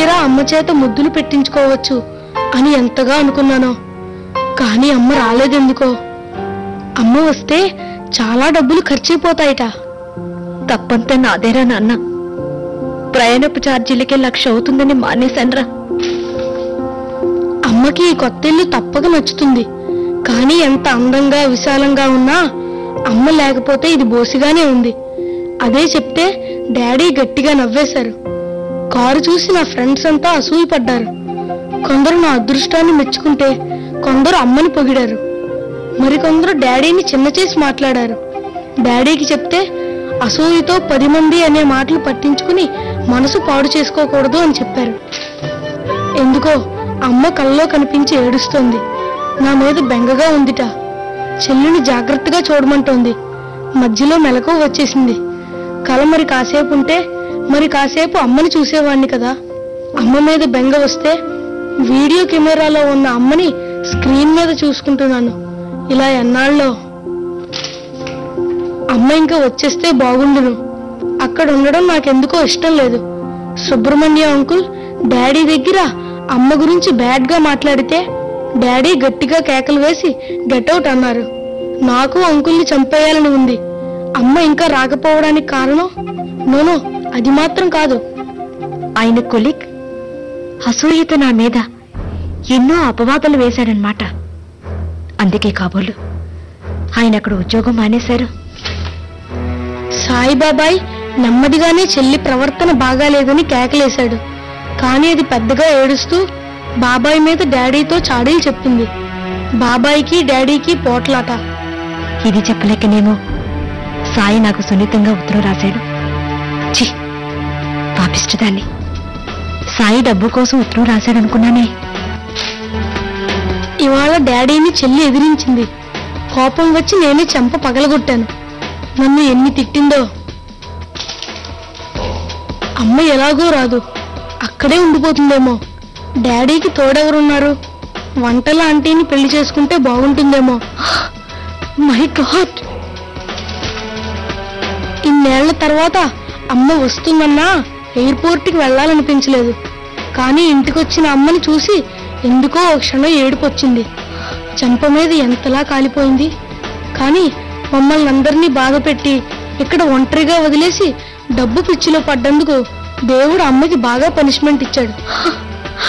తీరా అమ్మ చేత ముద్దులు పెట్టించుకోవచ్చు అని ఎంతగా అనుకున్నానో కానీ అమ్మ రాలేదెందుకో అమ్మ వస్తే చాలా డబ్బులు ఖర్చయిపోతాయిట తప్పంతా నాదేరా నాన్న ప్రయాణపు ఛార్జీలకే లక్ష అవుతుందని మానేశాన్రా అమ్మకి ఈ కొత్త ఇల్లు తప్పక నచ్చుతుంది కానీ ఎంత అందంగా విశాలంగా ఉన్నా అమ్మ లేకపోతే ఇది బోసిగానే ఉంది అదే చెప్తే డాడీ గట్టిగా నవ్వేశారు కారు చూసి నా ఫ్రెండ్స్ అంతా అసూయపడ్డారు కొందరు నా అదృష్టాన్ని మెచ్చుకుంటే కొందరు అమ్మని పొగిడారు మరికొందరు డాడీని చిన్న చేసి మాట్లాడారు డాడీకి చెప్తే అసూయతో పది మంది అనే మాటలు పట్టించుకుని మనసు పాడు చేసుకోకూడదు అని చెప్పారు ఎందుకో అమ్మ కల్లో కనిపించి ఏడుస్తోంది నా మీద బెంగగా ఉందిట చెల్లిని జాగ్రత్తగా చూడమంటోంది మధ్యలో మెలకు వచ్చేసింది కల మరి కాసేపు ఉంటే మరి కాసేపు అమ్మని చూసేవాణ్ణి కదా అమ్మ మీద బెంగ వస్తే వీడియో కెమెరాలో ఉన్న అమ్మని స్క్రీన్ మీద చూసుకుంటున్నాను ఇలా ఎన్నాళ్ళలో అమ్మ ఇంకా వచ్చేస్తే బాగుండును అక్కడ ఉండడం నాకెందుకో ఇష్టం లేదు సుబ్రహ్మణ్య అంకుల్ డాడీ దగ్గర అమ్మ గురించి బ్యాడ్ గా మాట్లాడితే డాడీ గట్టిగా కేకలు వేసి గెటౌట్ అన్నారు నాకు అంకుల్ని చంపేయాలని ఉంది అమ్మ ఇంకా రాకపోవడానికి కారణం నోనో అది మాత్రం కాదు ఆయన కొలిక్ అసూయతో నా మీద ఎన్నో అపవాదాలు వేశాడనమాట అందుకే కాబోలు ఆయన అక్కడ ఉద్యోగం మానేశారు సాయిబాబాయ్ నెమ్మదిగానే చెల్లి ప్రవర్తన బాగాలేదని కేకలేశాడు కానీ అది పెద్దగా ఏడుస్తూ బాబాయ్ మీద డాడీతో చాడీలు చెప్పింది బాబాయ్కి డాడీకి పోట్లాట ఇది చెప్పలేకనేమో సాయి నాకు సున్నితంగా ఉత్తరం రాశాడు చి పాపిష్టదాన్ని సాయి డబ్బు కోసం ఉత్తరం రాశాడనుకున్నానే ఇవాళ డాడీని చెల్లి ఎదిరించింది కోపం వచ్చి నేనే చెంప పగలగొట్టాను నన్ను ఎన్ని తిట్టిందో అమ్మ ఎలాగో రాదు అక్కడే ఉండిపోతుందేమో డాడీకి తోడెవరున్నారు వంటల ఆంటీని పెళ్లి చేసుకుంటే బాగుంటుందేమో మై గాడ్ ఇన్నేళ్ల తర్వాత అమ్మ వస్తుందన్నా ఎయిర్పోర్ట్కి వెళ్ళాలనిపించలేదు కానీ ఇంటికొచ్చిన అమ్మని చూసి ఎందుకో ఒక క్షణం ఏడుపు వచ్చింది చెంప మీద ఎంతలా కాలిపోయింది కానీ మమ్మల్ని అందరినీ బాధ పెట్టి ఇక్కడ ఒంటరిగా వదిలేసి డబ్బు పిచ్చిలో పడ్డందుకు దేవుడు అమ్మకి బాగా పనిష్మెంట్ ఇచ్చాడు